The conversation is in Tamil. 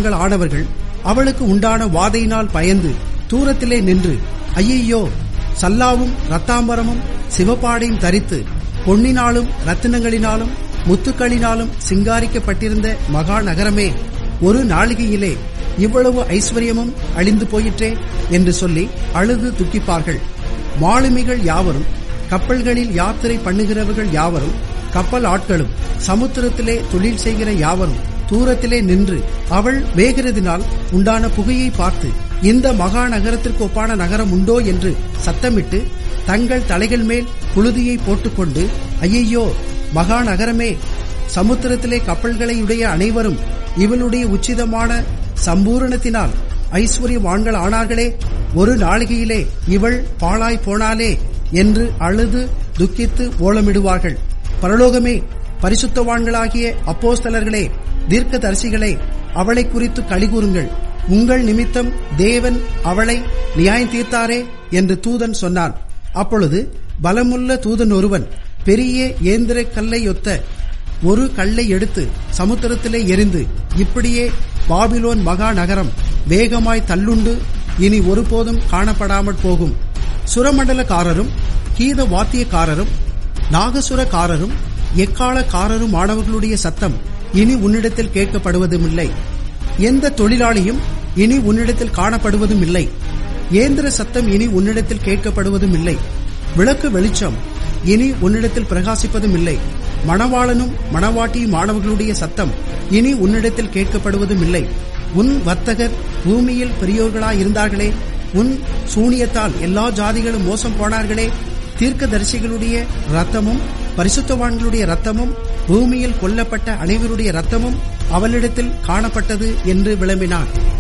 ஆனவர்கள் அவளுக்கு உண்டான வாதையினால் பயந்து தூரத்திலே நின்று ஐயையோ சல்லாவும் ரத்தாம்பரமும் சிவப்பாடையும் தரித்து பொன்னினாலும் ரத்தினங்களினாலும் முத்துக்களினாலும் சிங்காரிக்கப்பட்டிருந்த மகா நகரமே ஒரு நாளிகையிலே இவ்வளவு ஐஸ்வர்யமும் அழிந்து போயிற்றே என்று சொல்லி அழுது துக்கிப்பார்கள் மாலுமிகள் யாவரும் கப்பல்களில் யாத்திரை பண்ணுகிறவர்கள் யாவரும் கப்பல் ஆட்களும் சமுத்திரத்திலே தொழில் செய்கிற யாவரும் தூரத்திலே நின்று அவள் வேகிறதினால் உண்டான புகையை பார்த்து இந்த மகா நகரத்திற்கு ஒப்பான நகரம் உண்டோ என்று சத்தமிட்டு தங்கள் தலைகள் மேல் புழுதியை போட்டுக்கொண்டு ஐயையோ மகா நகரமே சமுத்திரத்திலே கப்பல்களையுடைய அனைவரும் இவளுடைய உச்சிதமான சம்பூரணத்தினால் ஐஸ்வர்யவான்கள் ஆனார்களே ஒரு நாளிகையிலே இவள் பாழாய் போனாலே என்று அழுது துக்கித்து ஓலமிடுவார்கள் பரலோகமே பரிசுத்தவான்களாகிய அப்போஸ்தலர்களே தீர்க்கதரிசிகளே அவளை குறித்து கழிகூறுங்கள் உங்கள் நிமித்தம் தேவன் அவளை நியாயம் தீர்த்தாரே என்று தூதன் சொன்னான் அப்பொழுது பலமுள்ள தூதன் ஒருவன் பெரிய ஏந்திர கல்லையொத்த ஒரு கல்லை எடுத்து சமுத்திரத்திலே எரிந்து இப்படியே பாபிலோன் மகா நகரம் வேகமாய் தள்ளுண்டு இனி ஒருபோதும் காணப்படாமற் போகும் சுரமண்டலக்காரரும் கீத வாத்தியக்காரரும் நாகசுரக்காரரும் எக்காலக்காரரும் ஆனவர்களுடைய சத்தம் இனி உன்னிடத்தில் கேட்கப்படுவதுமில்லை எந்த தொழிலாளியும் இனி உன்னிடத்தில் காணப்படுவதும் இல்லை ஏந்திர சத்தம் இனி உன்னிடத்தில் கேட்கப்படுவதும் இல்லை விளக்கு வெளிச்சம் இனி உன்னிடத்தில் பிரகாசிப்பதும் இல்லை மணவாளனும் மணவாட்டியும் மாணவர்களுடைய சத்தம் இனி உன்னிடத்தில் கேட்கப்படுவதும் இல்லை உன் வர்த்தகர் பூமியில் பெரியோர்களாயிருந்தார்களே உன் சூனியத்தால் எல்லா ஜாதிகளும் மோசம் போனார்களே தீர்க்கதரிசிகளுடைய ரத்தமும் பரிசுத்தவான்களுடைய ரத்தமும் பூமியில் கொல்லப்பட்ட அனைவருடைய ரத்தமும் அவளிடத்தில் காணப்பட்டது என்று விளம்பினான்